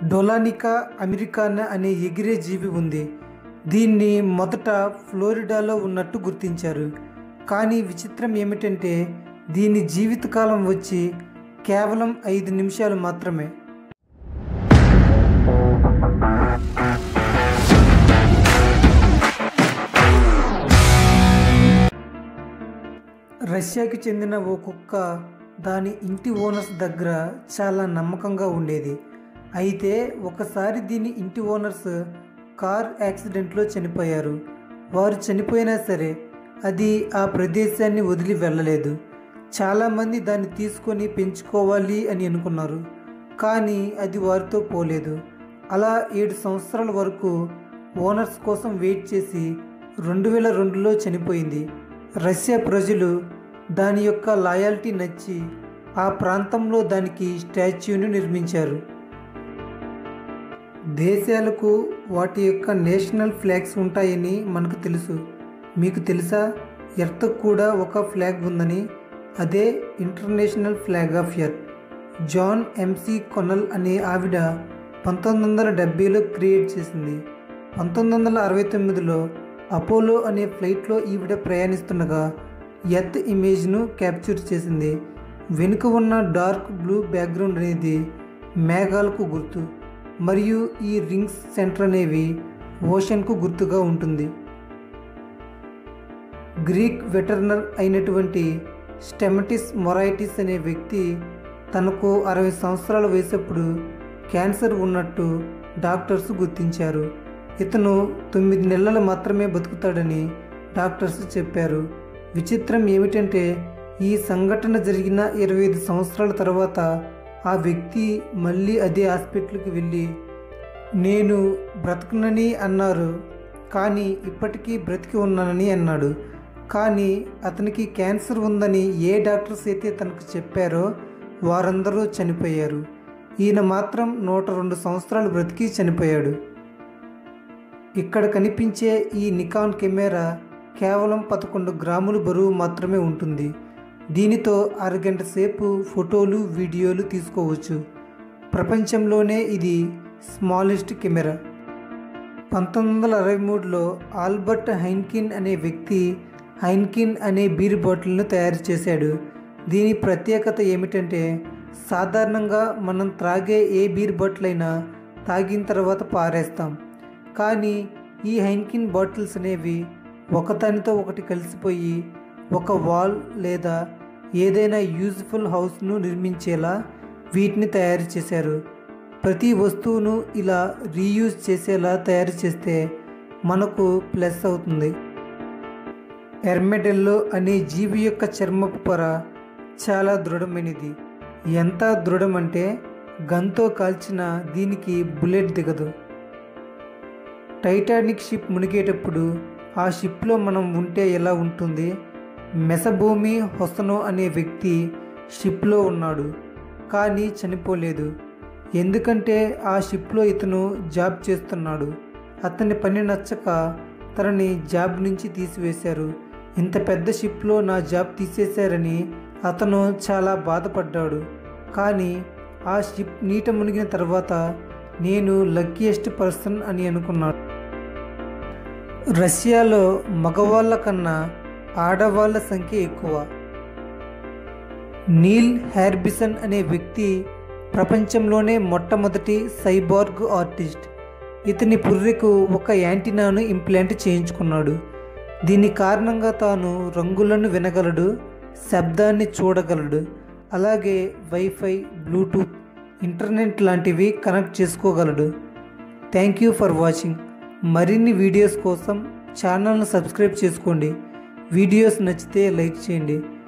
డొలానికా అమెరికానా అనే ఎగిరే జీవి ఉంది దీన్ని మొదట ఫ్లోరిడాలో ఉన్నట్టు గుర్తించారు కానీ విచిత్రం ఏమిటంటే దీని జీవితకాలం వచ్చి కేవలం ఐదు నిమిషాలు మాత్రమే రష్యాకి చెందిన ఓ కుక్క దాని ఇంటి ఓనర్స్ దగ్గర చాలా నమ్మకంగా ఉండేది అయితే ఒకసారి దీని ఇంటి ఓనర్స్ కార్ యాక్సిడెంట్లో చనిపోయారు వారు చనిపోయినా సరే అది ఆ ప్రదేశాన్ని వదిలి వెళ్ళలేదు చాలామంది దాన్ని తీసుకొని పెంచుకోవాలి అని అనుకున్నారు కానీ అది వారితో పోలేదు అలా ఏడు సంవత్సరాల వరకు ఓనర్స్ కోసం వెయిట్ చేసి రెండు వేల రెండులో చనిపోయింది రష్యా ప్రజలు దాని యొక్క లాయాల్టీ నచ్చి ఆ ప్రాంతంలో దానికి స్టాచ్యూని నిర్మించారు దేశాలకు వాటి యొక్క నేషనల్ ఫ్లాగ్స్ ఉంటాయని మనకు తెలుసు మీకు తెలుసా ఎర్త్ కూడా ఒక ఫ్లాగ్ ఉందని అదే international flag of earth John McConnell అనే ఆవిడ పంతొమ్మిది వందల డెబ్బైలో క్రియేట్ చేసింది పంతొమ్మిది వందల అరవై తొమ్మిదిలో అపోలో అనే ఫ్లైట్లో ఈవిడ ప్రయాణిస్తుండగా ఎర్త్ ఇమేజ్ను క్యాప్చర్ చేసింది వెనుక ఉన్న డార్క్ బ్లూ బ్యాక్గ్రౌండ్ అనేది మేఘాలకు గుర్తు మరియు ఈ రింగ్స్ సెంటర్ అనేవి ఓషన్కు గుర్తుగా ఉంటుంది గ్రీక్ వెటర్నర్ అయినటువంటి స్టెమటిస్ మొరైటిస్ అనే వ్యక్తి తనకు అరవై సంవత్సరాల వయసప్పుడు క్యాన్సర్ ఉన్నట్టు డాక్టర్స్ గుర్తించారు ఇతను తొమ్మిది నెలలు మాత్రమే బతుకుతాడని డాక్టర్స్ చెప్పారు విచిత్రం ఏమిటంటే ఈ సంఘటన జరిగిన ఇరవై ఐదు సంవత్సరాల తర్వాత ఆ వ్యక్తి మళ్ళీ అదే హాస్పిటల్కి వెళ్ళి నేను బ్రతకనని అన్నారు కానీ ఇప్పటికీ బ్రతికి ఉన్నానని అన్నాడు కానీ అతనికి క్యాన్సర్ ఉందని ఏ డాక్టర్స్ అయితే తనకు చెప్పారో వారందరూ చనిపోయారు ఈయన మాత్రం నూట రెండు సంవత్సరాలు బ్రతికి చనిపోయాడు ఇక్కడ కనిపించే ఈ నికాన్ కెమెరా కేవలం పదకొండు గ్రాములు బరువు మాత్రమే ఉంటుంది దీనితో అరగంట సేపు ఫోటోలు వీడియోలు తీసుకోవచ్చు ప్రపంచంలోనే ఇది స్మాలెస్ట్ కెమెరా పంతొమ్మిది వందల అరవై మూడులో ఆల్బర్ట్ హైన్కిన్ అనే వ్యక్తి హైన్కిన్ అనే బీర్ బాటిల్ను తయారు చేశాడు దీని ప్రత్యేకత ఏమిటంటే సాధారణంగా మనం త్రాగే ఏ బీర్ బాటిల్ అయినా తాగిన తర్వాత పారేస్తాం కానీ ఈ హైన్కిన్ బాటిల్స్ అనేవి ఒకదానితో ఒకటి కలిసిపోయి ఒక వాల్ లేదా ఏదైనా యూజ్ఫుల్ హౌస్ను నిర్మించేలా వీటిని తయారు చేశారు ప్రతి వస్తువును ఇలా రీయూజ్ చేసేలా తయారు చేస్తే మనకు ప్లస్ అవుతుంది ఎర్మెడెల్లో అనే జీవి యొక్క చర్మపు పొర చాలా దృఢమైనది ఎంత దృఢమంటే గన్తో కాల్చిన దీనికి బుల్లెట్ దిగదు టైటానిక్ షిప్ మునిగేటప్పుడు ఆ షిప్లో మనం ఉంటే ఎలా ఉంటుంది మెసభూమి హొసనో అనే వ్యక్తి షిప్లో ఉన్నాడు కానీ చనిపోలేదు ఎందుకంటే ఆ షిప్లో ఇతను జాబ్ చేస్తున్నాడు అతని పని నచ్చక తనని జాబ్ నుంచి తీసివేశారు ఇంత పెద్ద షిప్లో నా జాబ్ తీసేశారని అతను చాలా బాధపడ్డాడు కానీ ఆ షిప్ నీట మునిగిన తర్వాత నేను లక్కీయెస్ట్ పర్సన్ అని అనుకున్నాడు రష్యాలో మగవాళ్ళ కన్నా ఆడవాళ్ళ సంఖ్య ఎక్కువ నీల్ హ్యార్బిసన్ అనే వ్యక్తి ప్రపంచంలోనే మొట్టమొదటి సైబార్గ్ ఆర్టిస్ట్ ఇతని పుర్రెకు ఒక యాంటీనాను ఇంప్లాంట్ చేయించుకున్నాడు దీని కారణంగా తాను రంగులను వినగలడు శబ్దాన్ని చూడగలడు అలాగే వైఫై బ్లూటూత్ ఇంటర్నెట్ లాంటివి కనెక్ట్ చేసుకోగలడు థ్యాంక్ యూ ఫర్ వాచింగ్ మరిన్ని వీడియోస్ కోసం ఛానల్ను సబ్స్క్రైబ్ చేసుకోండి వీడియోస్ నచ్చితే లైక్ చేయండి